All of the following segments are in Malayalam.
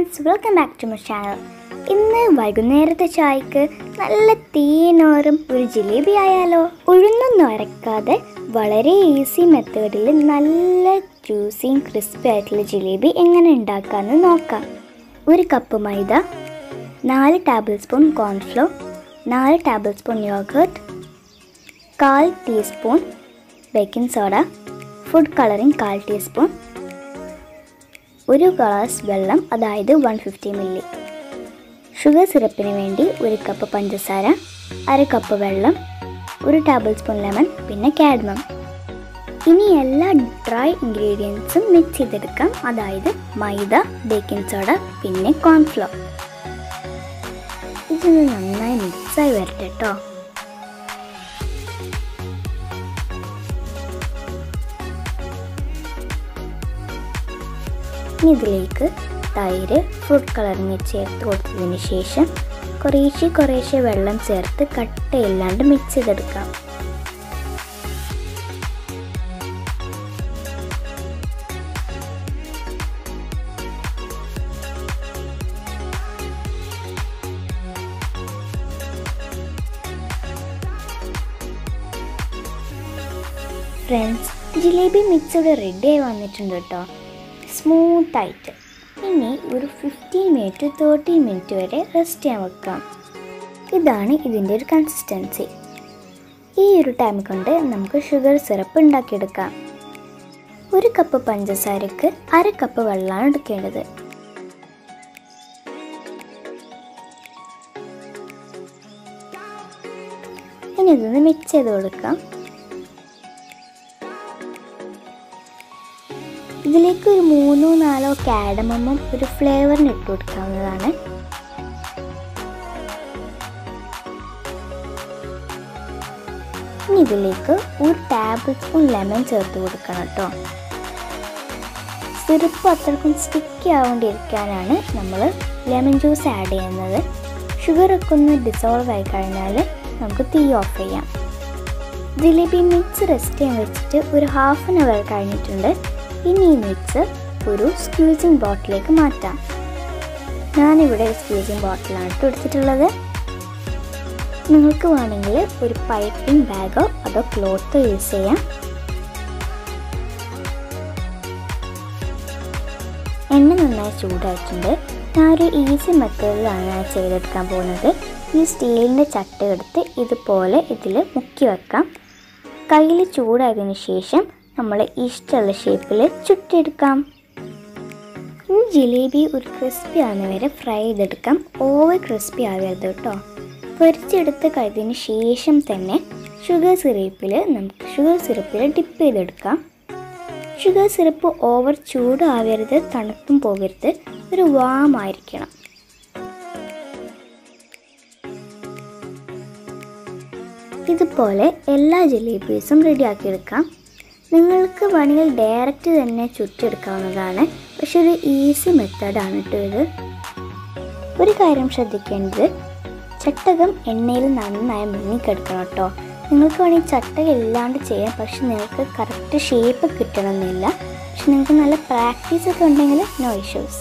friends welcome back to my channel ഇന്ന് വൈകുന്നേരത്തെ ചായക്ക് നല്ല തീനോറും ഒരു ജിലേബി ആയാലോ ഉഴുന്നൊന്നും അരക്കാതെ വളരെ ഈസി മെത്തേഡിൽ നല്ല ജ്യൂസിയും ക്രിസ്പി ആയിട്ടുള്ള ജിലേബി എങ്ങനെ ഉണ്ടാക്കാമെന്ന് നോക്കാം ഒരു കപ്പ് മൈദ നാല് ടേബിൾ സ്പൂൺ കോൺഫ്ലോർ നാല് ടേബിൾ സ്പൂൺ യോഗർട്ട് കാൽ teaspoon baking soda food colouring കാൽ ടീസ്പൂൺ ഒരു ഗ്ലാസ് വെള്ളം അതായത് വൺ ഫിഫ്റ്റി മില്ലി ഷുഗർ സിറപ്പിന് വേണ്ടി ഒരു കപ്പ് പഞ്ചസാര അര കപ്പ് വെള്ളം ഒരു ടേബിൾ സ്പൂൺ ലെമൺ പിന്നെ കാഡ്മം ഇനി എല്ലാ ഡ്രൈ ഇൻഗ്രീഡിയൻസും മിക്സ് ചെയ്തെടുക്കാം അതായത് മൈദ ബേക്കിംഗ് സോഡ പിന്നെ കോൺഫ്ലോർ ഇതൊന്ന് നന്നായി മിക്സായി വരട്ടെ കേട്ടോ ഇനി ഇതിലേക്ക് തൈര് ഫുഡ് കളറിങ് ചേർത്ത് കൊടുത്തതിന് ശേഷം കുറേശ്ശെ കുറേശ്ശെ വെള്ളം ചേർത്ത് കട്ടയില്ലാണ്ട് മിക്സ് ചെയ്തെടുക്കാം ഫ്രണ്ട്സ് ജിലേബി മിക്സ് ഇവിടെ റെഡി ആയി വന്നിട്ടുണ്ട് കേട്ടോ സ്മൂത്ത് ആയിട്ട് ഇനി ഒരു ഫിഫ്റ്റീൻ മിനിറ്റ് തേർട്ടി മിനിറ്റ് വരെ റെസ്റ്റ് ചെയ്യാൻ വെക്കാം ഇതാണ് ഇതിൻ്റെ ഒരു കൺസിസ്റ്റൻസി ഈ ഒരു ടൈം കൊണ്ട് നമുക്ക് ഷുഗർ സിറപ്പ് ഉണ്ടാക്കിയെടുക്കാം ഒരു കപ്പ് പഞ്ചസാരക്ക് അര കപ്പ് വെള്ളമാണ് എടുക്കേണ്ടത് ഇനി ഇതൊന്ന് മിക്സ് ചെയ്ത് കൊടുക്കാം ഇതിലേക്ക് ഒരു മൂന്നോ നാലോ കാഡമമും ഒരു ഫ്ലേവറിന് ഇട്ട് കൊടുക്കാവുന്നതാണ് ഇനി ഇതിലേക്ക് ഒരു ടേബിൾ സ്പൂൺ ലെമൺ ചേർത്ത് കൊടുക്കണം കേട്ടോ സിറപ്പ് അത്രക്കും സ്റ്റിക്കി ആവേണ്ടിയിരിക്കാനാണ് നമ്മൾ ലെമൺ ജ്യൂസ് ആഡ് ചെയ്യുന്നത് ഷുഗറൊക്കെ ഒന്ന് ഡിസോൾവ് ആയി കഴിഞ്ഞാൽ നമുക്ക് തീ ഓഫ് ചെയ്യാം ജിലേബി മിക്സ് റെസ്റ്റ് ചെയ്യാൻ വെച്ചിട്ട് ഒരു ഹാഫ് ആൻ അവർ കഴിഞ്ഞിട്ടുണ്ട് ഇനി ഈ മിക്സ് ഒരു സ്ക്യൂസിങ് ബോട്ടിലേക്ക് മാറ്റാം ഞാനിവിടെ സ്ക്യൂസിങ് ബോട്ടിലാണ് ഇട്ട് എടുത്തിട്ടുള്ളത് നിങ്ങൾക്ക് വേണമെങ്കിൽ ഒരു പൈപ്പിംഗ് ബാഗോ അതോ ക്ലോത്തോ യൂസ് ചെയ്യാം എണ്ണ നന്നായി ചൂടായിട്ടുണ്ട് ഞാൻ ഒരു ഈസി മെത്തേഡിലാണ് ഞാൻ ചെയ്തെടുക്കാൻ പോകുന്നത് ഈ സ്റ്റീലിൻ്റെ ചട്ട എടുത്ത് ഇതുപോലെ ഇതിൽ മുക്കി വെക്കാം കയ്യിൽ ചൂടായതിനു ശേഷം നമ്മൾ ഇഷ്ടമുള്ള ഷേപ്പിൽ ചുട്ടെടുക്കാം ഇനി ജിലേബി ഒരു ക്രിസ്പി ആവുന്ന വരെ ഫ്രൈ ചെയ്തെടുക്കാം ഓവർ ക്രിസ്പി ആവരുത് കേട്ടോ പൊരിച്ചെടുത്ത് കഴിഞ്ഞതിന് ശേഷം തന്നെ ഷുഗർ സിറപ്പിൽ നമുക്ക് ഷുഗർ സിറപ്പിൽ ഡിപ്പ് ചെയ്തെടുക്കാം ഷുഗർ സിറപ്പ് ഓവർ ചൂടാവരുത് തണുത്തും പോകരുത് ഒരു വാം ആയിരിക്കണം ഇതുപോലെ എല്ലാ ജിലേബീസും റെഡിയാക്കിയെടുക്കാം നിങ്ങൾക്ക് വേണമെങ്കിൽ ഡയറക്റ്റ് തന്നെ ചുറ്റെടുക്കാവുന്നതാണ് പക്ഷെ ഒരു ഈസി മെത്തേഡാണ് കേട്ടോ ഇത് ഒരു കാര്യം ശ്രദ്ധിക്കേണ്ടത് ചട്ടകം എണ്ണയിൽ നന്നായി മുങ്ങിക്കെടുക്കണം കേട്ടോ നിങ്ങൾക്ക് വേണമെങ്കിൽ ചട്ടകം ഇല്ലാണ്ട് ചെയ്യാം പക്ഷെ നിങ്ങൾക്ക് കറക്റ്റ് ഷേപ്പ് കിട്ടണമെന്നില്ല പക്ഷെ നിങ്ങൾക്ക് നല്ല പ്രാക്ടീസ് ഒക്കെ ഉണ്ടെങ്കിൽ നോ ഇഷ്യൂസ്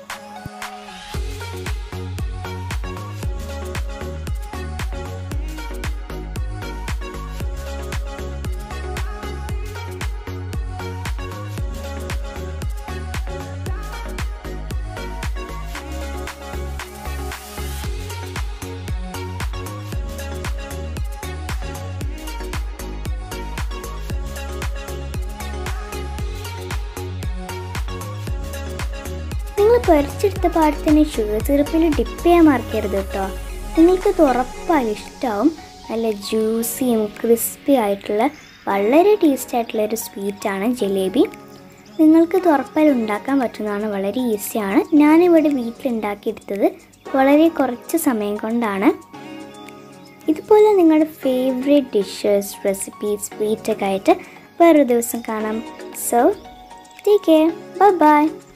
നിങ്ങൾ പൊരിച്ചെടുത്ത പാടത്തിന് ഷുഗർ സിറപ്പിൽ ഡിപ്പ് ചെയ്യാൻ മറക്കരുത് കേട്ടോ നിങ്ങൾക്ക് ഇത് ഉറപ്പായും ഇഷ്ടമാവും നല്ല ജ്യൂസിയും ക്രിസ്പി ആയിട്ടുള്ള വളരെ ടേസ്റ്റ് ആയിട്ടുള്ള ഒരു സ്വീറ്റാണ് ജിലേബി നിങ്ങൾക്ക് ഇത് ഉറപ്പായും ഉണ്ടാക്കാൻ പറ്റുന്നതാണ് വളരെ ഈസിയാണ് ഞാനിവിടെ വീട്ടിലുണ്ടാക്കിയെടുത്തത് വളരെ കുറച്ച് സമയം കൊണ്ടാണ് ഇതുപോലെ നിങ്ങളുടെ ഫേവറേറ്റ് ഡിഷസ് റെസിപ്പീസ് സ്വീറ്റൊക്കെ ആയിട്ട് വേറൊരു ദിവസം കാണാം so take care bye by